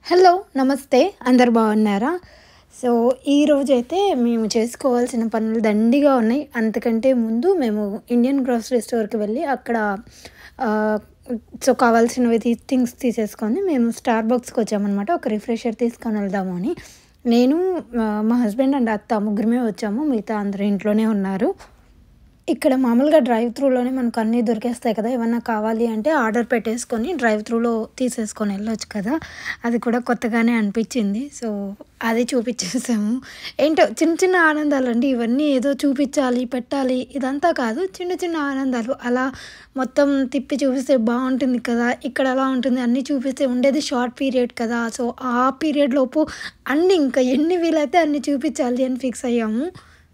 Hello నమస్తే అందరు బాగున్నారా సో ఈరోజు అయితే మేము చేసుకోవాల్సిన పనులు దండిగా ఉన్నాయి అంతకంటే ముందు మేము ఇండియన్ గ్రోసరీ స్టోర్కి వెళ్ళి అక్కడ ఆ, సో కావాల్సినవి తీ థింగ్స్ తీసేసుకొని మేము స్టార్ బాక్స్కి వచ్చామన్నమాట ఒక రిఫ్రెషర్ తీసుకొని వెళ్దాము అని నేను ఆ, మా హస్బెండ్ అండ్ అత్త ముగ్గురమే వచ్చాము మిగతా అందరూ ఇంట్లోనే ఉన్నారు ఇక్కడ మామూలుగా డ్రైవ్ త్రూలోనే మనకు అన్నీ దొరికేస్తాయి కదా ఏమన్నా కావాలి అంటే ఆర్డర్ పెట్టేసుకొని డ్రైవ్ త్రూలో తీసేసుకొని వెళ్ళొచ్చు కదా అది కూడా కొత్తగానే అనిపించింది సో అది చూపించేసాము ఏంటో చిన్న చిన్న ఆనందాలు అండి ఇవన్నీ ఏదో చూపించాలి పెట్టాలి ఇదంతా కాదు చిన్న చిన్న ఆనందాలు అలా మొత్తం తిప్పి చూపిస్తే బాగుంటుంది కదా ఇక్కడ అలా ఉంటుంది అన్నీ చూపిస్తే ఉండేది షార్ట్ పీరియడ్ కదా సో ఆ పీరియడ్ లోపు అన్నీ ఇంకా ఎన్ని వీలైతే అన్ని చూపించాలి అని ఫిక్స్ అయ్యాము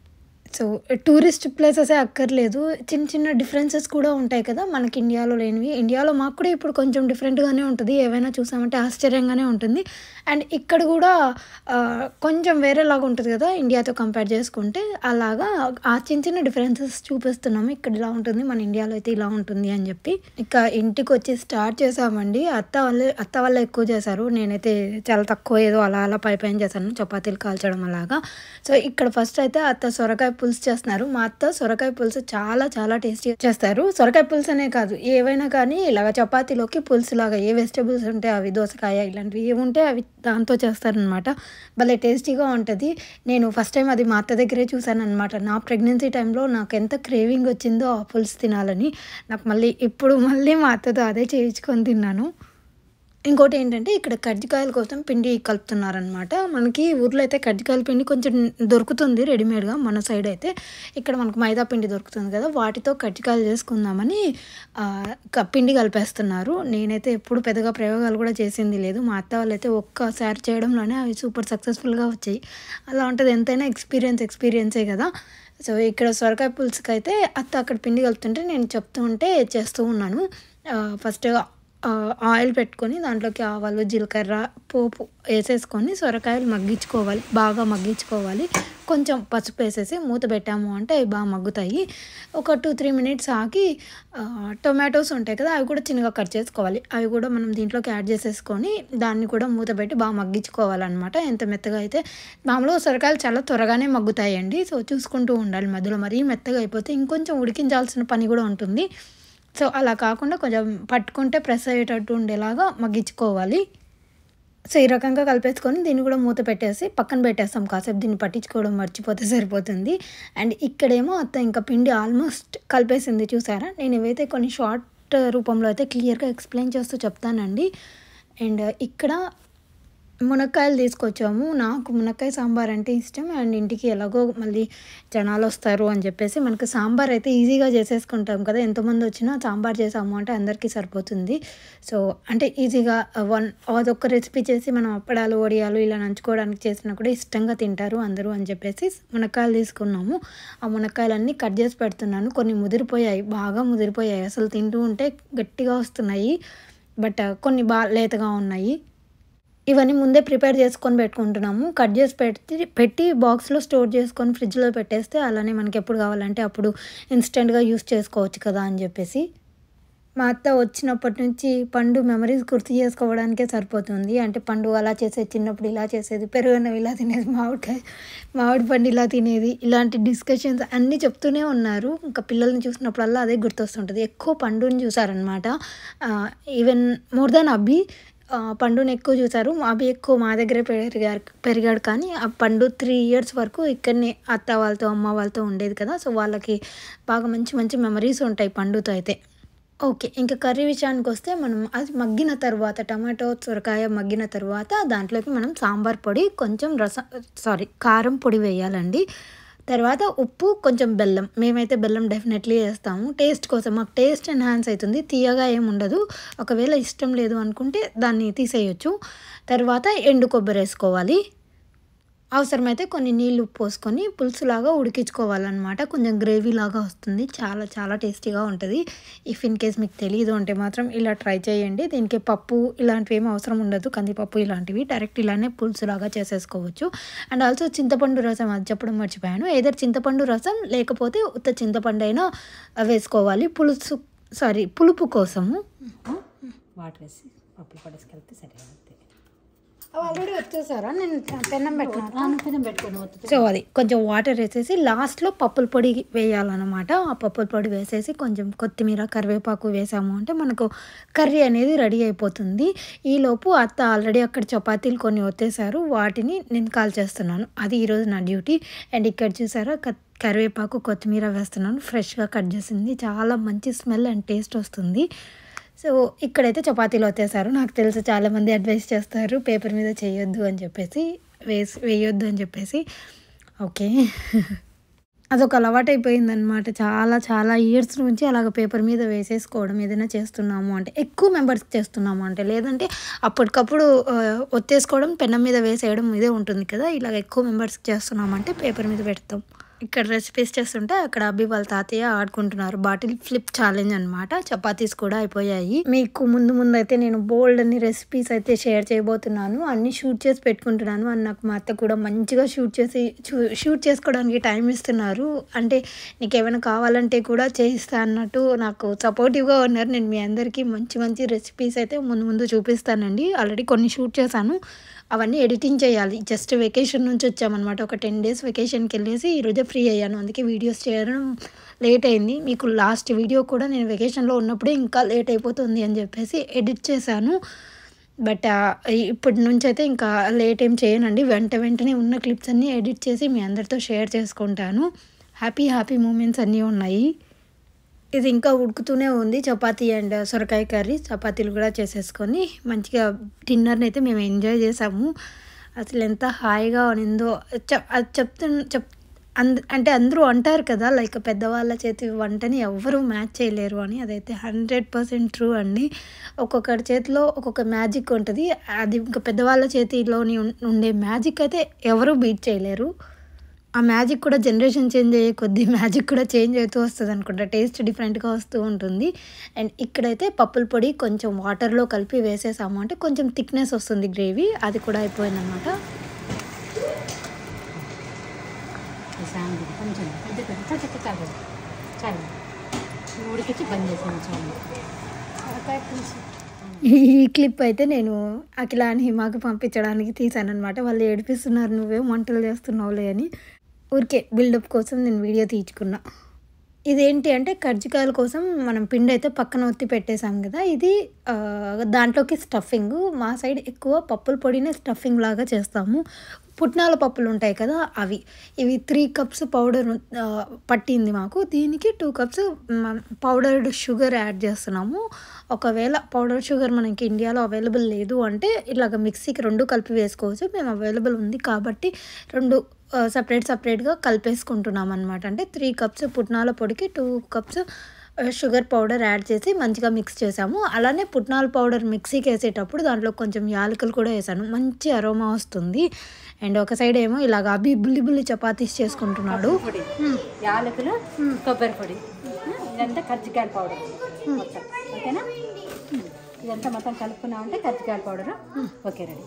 సో టూరిస్ట్ ప్లేసెసే అక్కర్లేదు చిన్న చిన్న డిఫరెన్సెస్ కూడా ఉంటాయి కదా మనకి ఇండియాలో లేనివి ఇండియాలో మాకు కూడా ఇప్పుడు కొంచెం డిఫరెంట్గానే ఉంటుంది ఏవైనా చూసామంటే ఆశ్చర్యంగానే ఉంటుంది అండ్ ఇక్కడ కూడా ఆ, కొంచెం వేరేలాగా ఉంటుంది కదా ఇండియాతో కంపేర్ చేసుకుంటే అలాగా ఆ చిన్న చిన్న డిఫరెన్సెస్ చూపిస్తున్నాము ఇక్కడ ఇలా ఉంటుంది మన ఇండియాలో అయితే ఇలా ఉంటుంది అని చెప్పి ఇక ఇంటికి వచ్చి స్టార్ట్ చేసామండి అత్త వాళ్ళే అత్త వల్ల ఎక్కువ చేశారు నేనైతే చాలా తక్కువ ఏదో అలా అలా పై పైన చేశాను చపాతీలు కాల్చడం అలాగా సో ఇక్కడ ఫస్ట్ అయితే అత్త సొరకాయ పులుసు చేస్తున్నారు మా అత్త సొరకాయ పులుసు చాలా చాలా టేస్టీ చేస్తారు సొరకాయ పులుసు అనే కాదు ఏవైనా కానీ ఇలాగ చపాతీలోకి పులుసు లాగా ఏ వెజిటబుల్స్ ఉంటే అవి దోసకాయ ఇలాంటివి ఏవి ఉంటే అవి దాంతో చేస్తారనమాట భలే టేస్టీగా ఉంటుంది నేను ఫస్ట్ టైం అది మా అత్త దగ్గరే చూశాను అనమాట నా ప్రెగ్నెన్సీ టైంలో నాకు ఎంత క్రేవింగ్ వచ్చిందో ఆ పులుసు తినాలని నాకు మళ్ళీ ఇప్పుడు మళ్ళీ మా అత్తతో అదే చేయించుకొని తిన్నాను ఇంకోటి ఏంటంటే ఇక్కడ కజ్జికాయల కోసం పిండి కలుపుతున్నారనమాట మనకి ఊర్లో అయితే కజ్జికాయల పిండి కొంచెం దొరుకుతుంది రెడీమేడ్గా మన సైడ్ అయితే ఇక్కడ మనకు మైదా పిండి దొరుకుతుంది కదా వాటితో కజ్జికాయలు చేసుకుందామని ఆ, క- పిండి కలిపేస్తున్నారు నేనైతే ఎప్పుడు పెద్దగా ప్రయోగాలు కూడా చేసింది లేదు మా అత్త వాళ్ళు అయితే ఒక్కసారి చేయడంలోనే అవి సూపర్ సక్సెస్ఫుల్గా వచ్చాయి అలా ఉంటుంది ఎంతైనా ఎక్స్పీరియన్స్ ఎక్స్పీరియన్సే కదా సో ఇక్కడ సొరకాయ పులుసుకి అయితే అత్త అక్కడ పిండి కలుపుతుంటే నేను చెప్తూ ఉంటే చేస్తూ ఉన్నాను ఫస్ట్ ఆ, ఆయిల్ పెట్టుకొని దాంట్లోకి ఆవాలు జీలకర్ర పోపు వేసేసుకొని సొరకాయలు మగ్గించుకోవాలి బాగా మగ్గించుకోవాలి కొంచెం పసుపు వేసేసి మూత పెట్టాము అంటే అవి బాగా మగ్గుతాయి ఒక టూ త్రీ మినిట్స్ ఆగి ఆ, టొమాటోస్ ఉంటాయి కదా అవి కూడా చిన్నగా కట్ చేసుకోవాలి అవి కూడా మనం దీంట్లోకి యాడ్ చేసేసుకొని దాన్ని కూడా మూత పెట్టి బాగా మగ్గించుకోవాలన్నమాట ఎంత మెత్తగా అయితే మామూలుగా సొరకాయలు చాలా త్వరగానే మగ్గుతాయండి సో చూసుకుంటూ ఉండాలి మధ్యలో మరీ మెత్తగా అయిపోతే ఇంకొంచెం ఉడికించాల్సిన పని కూడా ఉంటుంది సో అలా కాకుండా కొంచెం పట్టుకుంటే ప్రెస్ అయ్యేటట్టు ఉండేలాగా మగ్గించుకోవాలి సో ఈ రకంగా కలిపేసుకొని దీన్ని కూడా మూత పెట్టేసి పక్కన పెట్టేస్తాం కాసేపు దీన్ని పట్టించుకోవడం మర్చిపోతే సరిపోతుంది అండ్ ఇక్కడేమో అత్త ఇంకా పిండి ఆల్మోస్ట్ కలిపేసింది చూసారా నేను ఇవైతే కొన్ని షార్ట్ రూపంలో అయితే క్లియర్గా ఎక్స్ప్లెయిన్ చేస్తూ చెప్తానండి అండ్ ఇక్కడ మునక్కాయలు తీసుకొచ్చాము నాకు మునక్కాయ సాంబార్ అంటే ఇష్టం అండ్ ఇంటికి ఎలాగో మళ్ళీ జనాలు వస్తారు అని చెప్పేసి మనకి సాంబార్ అయితే ఈజీగా చేసేసుకుంటాం కదా ఎంతమంది వచ్చినా సాంబార్ చేసాము అంటే అందరికీ సరిపోతుంది సో అంటే ఈజీగా వన్ అదొక రెసిపీ చేసి మనం అప్పడాలు వడియాలు ఇలా నంచుకోవడానికి చేసినా కూడా ఇష్టంగా తింటారు అందరూ అని చెప్పేసి మునక్కాయలు తీసుకున్నాము ఆ మునక్కాయలన్నీ కట్ చేసి పెడుతున్నాను కొన్ని ముదిరిపోయాయి బాగా ముదిరిపోయాయి అసలు తింటూ ఉంటే గట్టిగా వస్తున్నాయి బట్ కొన్ని బాగా లేతగా ఉన్నాయి ఇవన్నీ ముందే ప్రిపేర్ చేసుకొని పెట్టుకుంటున్నాము కట్ చేసి పెట్టి పెట్టి బాక్స్లో స్టోర్ చేసుకొని ఫ్రిడ్జ్లో పెట్టేస్తే అలానే మనకి ఎప్పుడు కావాలంటే అప్పుడు ఇన్స్టెంట్గా యూస్ చేసుకోవచ్చు కదా అని చెప్పేసి మా అత్త వచ్చినప్పటి నుంచి పండు మెమరీస్ గుర్తు చేసుకోవడానికే సరిపోతుంది అంటే పండు అలా చేసేది చిన్నప్పుడు ఇలా చేసేది పెరుగన్నం ఇలా తినేది మామిడికాయ మామిడి పండు ఇలా తినేది ఇలాంటి డిస్కషన్స్ అన్నీ చెప్తూనే ఉన్నారు ఇంకా పిల్లల్ని చూసినప్పుడల్లా అదే గుర్తొస్తుంటుంది ఎక్కువ పండుని చూసారనమాట ఈవెన్ మోర్ దాన్ అబ్బి ఆ, పండుని ఎక్కువ చూసారు అవి ఎక్కువ మా దగ్గరే పెరిగారు పెరిగాడు కానీ ఆ పండు త్రీ ఇయర్స్ వరకు ఇక్కడనే అత్త వాళ్ళతో అమ్మ వాళ్ళతో ఉండేది కదా సో వాళ్ళకి బాగా మంచి మంచి మెమరీస్ ఉంటాయి పండుతో అయితే ఓకే ఇంకా కర్రీ విషయానికి వస్తే మనం అది మగ్గిన తర్వాత టమాటో సొరకాయ మగ్గిన తర్వాత దాంట్లోకి మనం సాంబార్ పొడి కొంచెం రసం సారీ కారం పొడి వేయాలండి తర్వాత ఉప్పు కొంచెం బెల్లం మేమైతే బెల్లం డెఫినెట్లీ వేస్తాము టేస్ట్ కోసం మాకు టేస్ట్ ఎన్హాన్స్ అవుతుంది తీయగా ఏమి ఉండదు ఒకవేళ ఇష్టం లేదు అనుకుంటే దాన్ని తీసేయొచ్చు తర్వాత ఎండు కొబ్బరి వేసుకోవాలి అవసరమైతే కొన్ని నీళ్ళు పోసుకొని పులుసులాగా ఉడికించుకోవాలన్నమాట కొంచెం గ్రేవీ లాగా వస్తుంది చాలా చాలా టేస్టీగా ఉంటుంది ఇఫ్ ఇన్ కేస్ మీకు తెలియదు అంటే మాత్రం ఇలా ట్రై చేయండి దీనికి పప్పు ఇలాంటివి ఏమి అవసరం ఉండదు కందిపప్పు ఇలాంటివి డైరెక్ట్ ఇలానే పులుసులాగా చేసేసుకోవచ్చు అండ్ ఆల్సో చింతపండు రసం అది చెప్పడం మర్చిపోయాను ఏదర్ చింతపండు రసం లేకపోతే ఉత్త చింతపండు అయినా వేసుకోవాలి పులుసు సారీ పులుపు కోసము వాటర్ వేసి పప్పులు పడేసుకెళ్తే సరే అంతే ఆల్రెడీ వచ్చేసారా నేను పెన్నం పెట్టినా పెనం పెట్టుకొని వస్తుంది సో అది కొంచెం వాటర్ వేసేసి లాస్ట్లో పప్పుల పొడి వేయాలన్నమాట ఆ పప్పుల పొడి వేసేసి కొంచెం కొత్తిమీర కరివేపాకు వేసాము అంటే మనకు కర్రీ అనేది రెడీ అయిపోతుంది ఈలోపు అత్త ఆల్రెడీ అక్కడ చపాతీలు కొన్ని వచ్చేసారు వాటిని నేను కాల్ చేస్తున్నాను అది ఈరోజు నా డ్యూటీ అండ్ ఇక్కడ చూసారా క- కరివేపాకు కొత్తిమీర వేస్తున్నాను ఫ్రెష్గా కట్ చేసింది చాలా మంచి స్మెల్ అండ్ టేస్ట్ వస్తుంది సో ఇక్కడైతే చపాతీలు వచ్చేసారు నాకు తెలుసు చాలామంది అడ్వైస్ చేస్తారు పేపర్ మీద చేయొద్దు అని చెప్పేసి వేసి వేయొద్దు అని చెప్పేసి ఓకే అదొక అలవాటు అయిపోయిందనమాట చాలా చాలా ఇయర్స్ నుంచి అలాగ పేపర్ మీద వేసేసుకోవడం ఏదైనా చేస్తున్నాము అంటే ఎక్కువ మెంబర్స్ చేస్తున్నాము అంటే లేదంటే అప్పటికప్పుడు ఆ, ఒత్తేసుకోవడం పెన్నం మీద వేసేయడం ఇదే ఉంటుంది కదా ఇలాగ ఎక్కువ మెంబర్స్ చేస్తున్నాము అంటే పేపర్ మీద పెడతాం ఇక్కడ రెసిపీస్ చేస్తుంటే అక్కడ అబ్బి వాళ్ళ తాతయ్య ఆడుకుంటున్నారు బాటిల్ ఫ్లిప్ ఛాలెంజ్ అనమాట చపాతీస్ కూడా అయిపోయాయి మీకు ముందు ముందు అయితే నేను బోల్డ్ అన్ని రెసిపీస్ అయితే షేర్ చేయబోతున్నాను అన్ని షూట్ చేసి పెట్టుకుంటున్నాను అని నాకు మా అత్త కూడా మంచిగా షూట్ చేసి చూ- షూట్ చేసుకోవడానికి టైం ఇస్తున్నారు అంటే నీకు ఏమైనా కావాలంటే కూడా చేయిస్తా అన్నట్టు నాకు సపోర్టివ్గా ఉన్నారు నేను మీ అందరికీ మంచి మంచి రెసిపీస్ అయితే ముందు ముందు చూపిస్తానండి ఆల్రెడీ కొన్ని షూట్ చేశాను అవన్నీ ఎడిటింగ్ చేయాలి జస్ట్ వెకేషన్ నుంచి వచ్చామన్నమాట ఒక టెన్ డేస్ వెకేషన్కి వెళ్ళేసి ఈరోజే ఫ్రీ అయ్యాను అందుకే వీడియోస్ చేయడం లేట్ అయింది మీకు లాస్ట్ వీడియో కూడా నేను వెకేషన్లో ఉన్నప్పుడే ఇంకా లేట్ అయిపోతుంది అని చెప్పేసి ఎడిట్ చేశాను బట్ ఇప్పటి నుంచి అయితే ఇంకా లేట్ ఏం చేయనండి వెంట వెంటనే ఉన్న క్లిప్స్ అన్నీ ఎడిట్ చేసి మీ అందరితో షేర్ చేసుకుంటాను హ్యాపీ హ్యాపీ మూమెంట్స్ అన్నీ ఉన్నాయి ఇది ఇంకా ఉడుకుతూనే ఉంది చపాతీ అండ్ సొరకాయ కర్రీ చపాతీలు కూడా చేసేసుకొని మంచిగా డిన్నర్ని అయితే మేము ఎంజాయ్ చేసాము అసలు ఎంత హాయిగా ఉన్నిందో చెప్ అది చెప్తు చెప్ అంద అంటే అందరూ అంటారు కదా లైక్ పెద్దవాళ్ళ చేతి వంటని ఎవ్వరూ మ్యాచ్ చేయలేరు అని అదైతే హండ్రెడ్ పర్సెంట్ ట్రూ అండి ఒక్కొక్కరి చేతిలో ఒక్కొక్క మ్యాజిక్ ఉంటుంది అది ఇంకా పెద్దవాళ్ళ చేతిలోని ఉం- ఉండే మ్యాజిక్ అయితే ఎవరూ బీట్ చేయలేరు ఆ మ్యాజిక్ కూడా జనరేషన్ చేంజ్ అయ్యే కొద్దీ మ్యాజిక్ కూడా చేంజ్ అవుతూ వస్తుంది అనుకుంటా టేస్ట్ డిఫరెంట్గా వస్తూ ఉంటుంది అండ్ ఇక్కడైతే పప్పుల పొడి కొంచెం వాటర్లో కలిపి వేసేసాము అంటే కొంచెం థిక్నెస్ వస్తుంది గ్రేవీ అది కూడా అయిపోయిందన్నమాట సాంగ్ కొంచెం పెద్ద పెద్ద చక్క చాలు చాలు ఉడికించి బంద్ చేసాను చాలు ఈ క్లిప్ అయితే నేను అఖిల అని హిమాకి పంపించడానికి తీసాను అనమాట వాళ్ళు ఏడిపిస్తున్నారు నువ్వేం వంటలు చేస్తున్నావులే అని ఊరికే బిల్డప్ కోసం నేను వీడియో తీయించుకున్నా ఇదేంటి అంటే కర్జికాయల కోసం మనం పిండి అయితే పక్కన ఒత్తి పెట్టేసాం కదా ఇది ఆ, దాంట్లోకి స్టఫింగ్ మా సైడ్ ఎక్కువ పప్పుల పొడినే స్టఫింగ్ లాగా చేస్తాము పుట్నాల పప్పులు ఉంటాయి కదా అవి ఇవి త్రీ కప్స్ పౌడర్ ఆ, పట్టింది మాకు దీనికి two cups powdered sugar add చేస్తున్నాము ఒకవేళ పౌడర్ షుగర్ మనకి ఇండియాలో అవైలబుల్ లేదు అంటే ఇలాగ మిక్సీకి రెండు కలిపి వేసుకోవచ్చు మేము అవైలబుల్ ఉంది కాబట్టి రెండు సపరేట్ సపరేట్గా కలిపేసుకుంటున్నాం అనమాట అంటే త్రీ కప్స్ పుట్నాల పొడికి two cups sugar powder add చేసి మంచిగా మిక్స్ చేసాము అలానే పుట్నాల పౌడర్ మిక్సీకి వేసేటప్పుడు దాంట్లో కొంచెం యాలకులు కూడా వేసాను మంచి అరోమా వస్తుంది అండ్ ఒక సైడ్ ఏమో ఇలాగ అబ్బి బుల్లి బుల్లి చపాతీస్ చేసుకుంటున్నాడు పొడి యాలకులు కొబ్బరి పొడి ఇదంతా కజ్జికాయల పౌడర్ మొత్తం ఓకేనా ఇదంతా మొత్తం కలుపుకున్నామంటే కజ్జికాయల పౌడర్ ఓకే రెడీ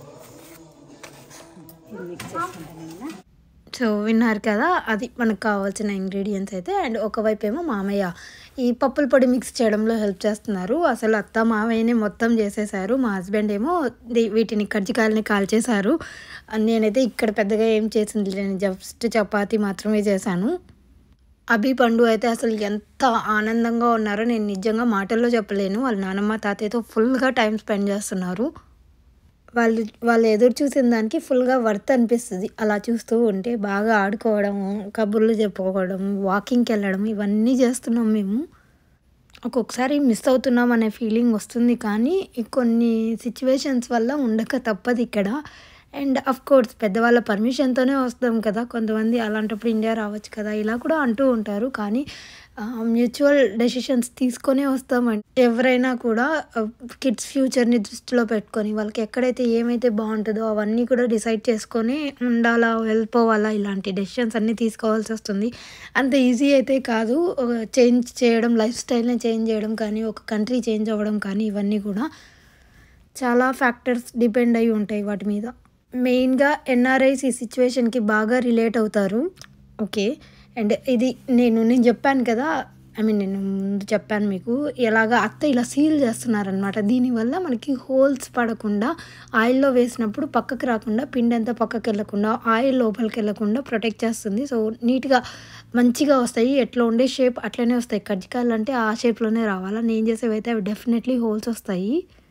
ఇది మిక్స్ చేసుకుంటాను నేను సో విన్నారు కదా అది మనకు కావాల్సిన ఇంగ్రీడియంట్స్ అయితే అండ్ ఒకవైపు ఏమో మామయ్య ఈ పప్పుల పొడి మిక్స్ చేయడంలో హెల్ప్ చేస్తున్నారు అసలు అత్త మామయ్యనే మొత్తం చేసేసారు మా హస్బెండ్ ఏమో ది- వీటిని కజ్జికాయలని కాల్చేశారు నేనైతే ఇక్కడ పెద్దగా ఏం చేసింది నేను జస్ట్ చపాతీ మాత్రమే చేశాను అభి పండు అయితే అసలు ఎంత ఆనందంగా ఉన్నారో నేను నిజంగా మాటల్లో చెప్పలేను వాళ్ళ నానమ్మ తాతయ్యతో ఫుల్గా టైం స్పెండ్ చేస్తున్నారు వాళ్ళు వాళ్ళు ఎదురు చూసిన దానికి ఫుల్గా వర్త్ అనిపిస్తుంది అలా చూస్తూ ఉంటే బాగా ఆడుకోవడం కబుర్లు చెప్పుకోవడం వాకింగ్కి వెళ్ళడం ఇవన్నీ చేస్తున్నాం మేము ఒక్కొక్కసారి మిస్ అవుతున్నాం అనే ఫీలింగ్ వస్తుంది కానీ ఈ కొన్ని సిచ్యువేషన్స్ వల్ల ఉండక తప్పదు ఇక్కడ అండ్ అఫ్ కోర్స్ పెద్దవాళ్ళ పర్మిషన్తోనే వస్తాం కదా కొంతమంది అలాంటప్పుడు ఇండియా రావచ్చు కదా ఇలా కూడా అంటూ ఉంటారు కానీ మ్యూచువల్ డెసిషన్స్ తీసుకొనే వస్తామండి ఎవరైనా కూడా కిడ్స్ ఫ్యూచర్ని దృష్టిలో పెట్టుకొని వాళ్ళకి ఎక్కడైతే ఏమైతే బాగుంటుందో అవన్నీ కూడా డిసైడ్ చేసుకొని ఉండాలా వెళ్ళిపోవాలా ఇలాంటి డెసిషన్స్ అన్నీ తీసుకోవాల్సి వస్తుంది అంత ఈజీ అయితే కాదు చేంజ్ చేయడం లైఫ్ స్టైల్ని చేంజ్ చేయడం కానీ ఒక కంట్రీ చేంజ్ అవ్వడం కానీ ఇవన్నీ కూడా చాలా ఫ్యాక్టర్స్ డిపెండ్ అయి ఉంటాయి వాటి మీద మెయిన్గా ఎన్ఆర్ఐస్ ఈ సిచ్యువేషన్కి బాగా రిలేట్ అవుతారు ఓకే అండ్ ఇది నేను నేను చెప్పాను కదా ఐ మీన్ నేను ముందు చెప్పాను మీకు ఎలాగ అత్త ఇలా సీల్ చేస్తున్నారనమాట దీనివల్ల మనకి హోల్స్ పడకుండా ఆయిల్లో వేసినప్పుడు పక్కకి రాకుండా పిండి అంతా పక్కకి వెళ్ళకుండా ఆయిల్ లోపలికి వెళ్ళకుండా ప్రొటెక్ట్ చేస్తుంది సో నీట్గా మంచిగా వస్తాయి ఎట్లా ఉండే షేప్ అట్లనే వస్తాయి కజ్జికాయలు అంటే ఆ షేప్లోనే రావాలా నేను చేసేవి అయితే అవి డెఫినెట్లీ హోల్స్ వస్తాయి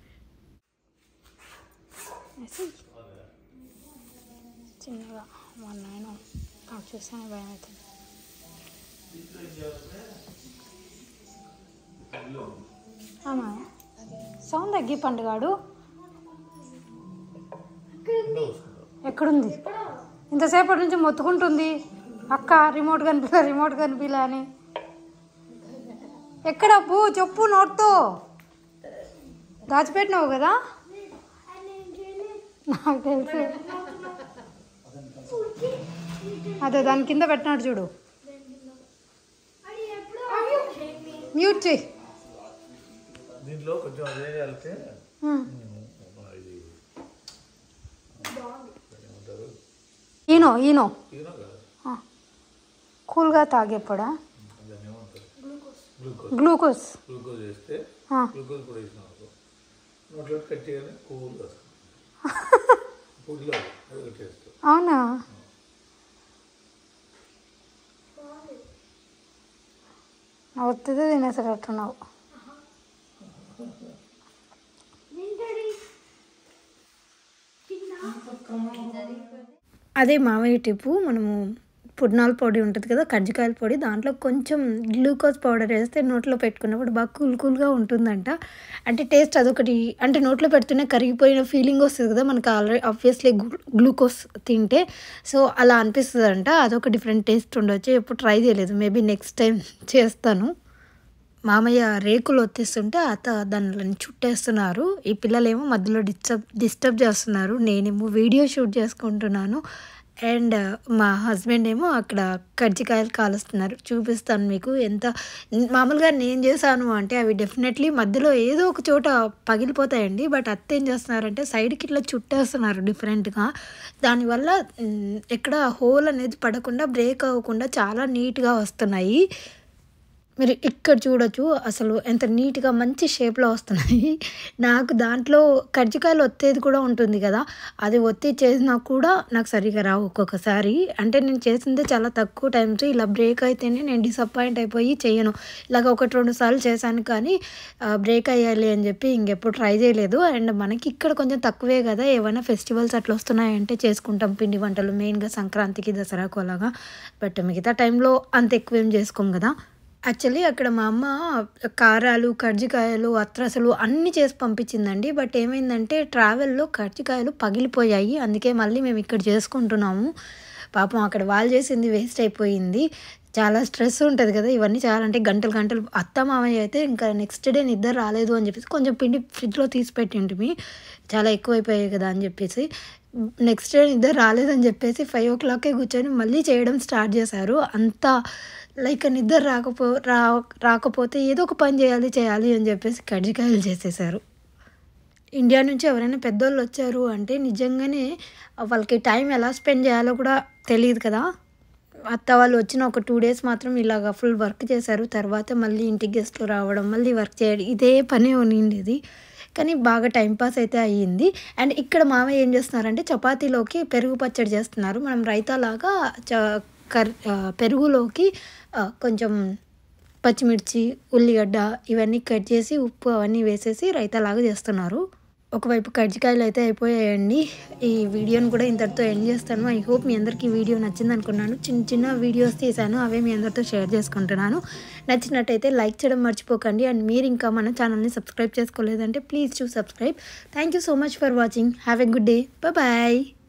చిన్నగా మా నాయన నాకు చూస్తేనే భయం అవుతుంది ఆమా సౌండ్ తగ్గి పండుగాడు ఎక్కడుంది ఇంతసేపటి నుంచి మొత్తుకుంటుంది అక్క రిమోట్ కనిపిలా రిమోట్ కనిపిలా అని ఎక్కడ అబ్బు చెప్పు నోట్తో దాచిపెట్టినావు కదా నాకు తెలుసు అదే దాని కింద పెట్టినాడు చూడు మ్యూట్ చేయి దీంట్లో కొంచెం అదే కలిపితే ఉమ్. ఇది ఈనో ఈనో తీరా కదా ఆ. కూల్గా తాగేప్పుడా దాన్ని ఏమంటారు గ్లూకోజ్ గ్లూకోజ్ గ్లూకోజ్ వేస్తే ఆ. గ్లూకోజ్ కూడా వేసిన అనుకో నోట్లో కట్టేయగానే కూల్గా కూల్గా అది కట్టేస్తాం అవునా వస్తుంది తినేసేటట్టున్నావు అదే మామయ్య టిప్పు మనము పుట్నాల పొడి ఉంటుంది కదా కజ్జికాయల పొడి దాంట్లో కొంచెం గ్లూకోజ్ పౌడర్ వేస్తే నోట్లో పెట్టుకున్నప్పుడు బాగా కూల్ కూల్గా ఉంటుందంట అంటే టేస్ట్ అదొకటి అంటే నోట్లో పెడుతూనే కరిగిపోయిన ఫీలింగ్ వస్తుంది కదా మనకు ఆల్రెడీ ఆబ్వియస్లీ గ్లూకోజ్ తింటే సో అలా అనిపిస్తుంది అంట అదొక డిఫరెంట్ టేస్ట్ ఉండొచ్చు ఎప్పుడు ట్రై చేయలేదు మేబీ నెక్స్ట్ టైం చేస్తాను మామయ్య రేకులు వచ్చేస్తుంటే అత దానిని చుట్టేస్తున్నారు ఈ పిల్లలేమో మధ్యలో డిస్టర్బ్ డిస్టర్బ్ చేస్తున్నారు నేనేమో వీడియో షూట్ చేసుకుంటున్నాను అండ్ మా హస్బెండ్ ఏమో అక్కడ కజ్జికాయలు కాలుస్తున్నారు చూపిస్తాను మీకు ఎంత మామూలుగా నేను చేశాను అంటే అవి డెఫినెట్లీ మధ్యలో ఏదో ఒక చోట పగిలిపోతాయండి బట్ అత్త ఏం చేస్తున్నారంటే సైడ్కి ఇట్లా చుట్టేస్తున్నారు డిఫరెంట్గా దానివల్ల మ్, ఎక్కడ హోల్ అనేది పడకుండా బ్రేక్ అవ్వకుండా చాలా నీట్గా వస్తున్నాయి మీరు ఇక్కడ చూడొచ్చు అసలు ఎంత నీట్గా మంచి షేప్లో వస్తున్నాయి నాకు దాంట్లో కజ్జికాయలు ఒత్తేది కూడా ఉంటుంది కదా అది ఒత్తి చేసినా కూడా నాకు సరిగా రావు ఒక్కొక్కసారి అంటే నేను చేసిందే చాలా తక్కువ టైమ్స్ ఇలా బ్రేక్ అయితేనే నేను డిసప్పాయింట్ అయిపోయి చేయను ఇలాగ ఒకటి రెండు సార్లు చేశాను కానీ బ్రేక్ అయ్యాలి అని చెప్పి ఇంకెప్పుడు ట్రై చేయలేదు అండ్ మనకి ఇక్కడ కొంచెం తక్కువే కదా ఏమైనా ఫెస్టివల్స్ అట్లా వస్తున్నాయంటే చేసుకుంటాం పిండి వంటలు మెయిన్గా సంక్రాంతికి దసరాకు అలాగా బట్ మిగతా టైంలో అంత ఎక్కువ ఏం చేసుకోం కదా యాక్చువల్లీ అక్కడ మా అమ్మ కారాలు కర్జికాయలు అత్రసలు అన్నీ చేసి పంపించిందండి బట్ ఏమైందంటే ట్రావెల్లో కర్జికాయలు పగిలిపోయాయి అందుకే మళ్ళీ మేము ఇక్కడ చేసుకుంటున్నాము పాపం అక్కడ వాళ్ళు చేసింది వేస్ట్ అయిపోయింది చాలా స్ట్రెస్ ఉంటుంది కదా ఇవన్నీ చేయాలంటే గంటలు గంటలు అత్త మామయ్య అయితే ఇంకా నెక్స్ట్ డే నిద్ర రాలేదు అని చెప్పేసి కొంచెం పిండి ఫ్రిడ్జ్లో తీసి పెట్టింటిమి చాలా ఎక్కువైపోయాయి కదా అని చెప్పేసి నెక్స్ట్ డే నిద్ర రాలేదని చెప్పేసి ఫైవ్ ఓ క్లాక్కే కూర్చొని మళ్ళీ చేయడం స్టార్ట్ చేశారు అంతా లైక్ నిద్ర రాకపో రా రాకపోతే ఏదో ఒక పని చేయాలి చేయాలి అని చెప్పేసి కజ్జికాయలు చేసేసారు ఇండియా నుంచి ఎవరైనా పెద్దోళ్ళు వచ్చారు అంటే నిజంగానే వాళ్ళకి టైం ఎలా స్పెండ్ చేయాలో కూడా తెలియదు కదా అత్త వాళ్ళు వచ్చిన ఒక టూ డేస్ మాత్రం ఇలాగ ఫుల్ వర్క్ చేశారు తర్వాత మళ్ళీ ఇంటికి గెస్ట్లు రావడం మళ్ళీ వర్క్ చేయడం ఇదే పని ఉండిండేది కానీ బాగా టైంపాస్ అయితే అయ్యింది అండ్ ఇక్కడ మామయ్య ఏం చేస్తున్నారంటే చపాతీలోకి పెరుగు పచ్చడి చేస్తున్నారు మనం రైతాలాగా చ కర్ ఆ, పెరుగులోకి ఆ, కొంచెం పచ్చిమిర్చి ఉల్లిగడ్డ ఇవన్నీ కట్ చేసి ఉప్పు అవన్నీ వేసేసి రైతాలాగా చేస్తున్నారు ఒకవైపు కజ్జికాయలు అయితే అయిపోయాయండి ఈ వీడియోని కూడా ఇంతటితో ఎండ్ చేస్తాను ఐ హోప్ మీ అందరికీ ఈ వీడియో నచ్చింది అనుకున్నాను చిన్న చిన్న వీడియోస్ తీసాను అవే మీ అందరితో షేర్ చేసుకుంటున్నాను నచ్చినట్టయితే లైక్ చేయడం మర్చిపోకండి అండ్ మీరు ఇంకా మన ఛానల్ని సబ్స్క్రైబ్ చేసుకోలేదంటే ప్లీజ్ చూ subscribe thank you so much for watching have a good day bye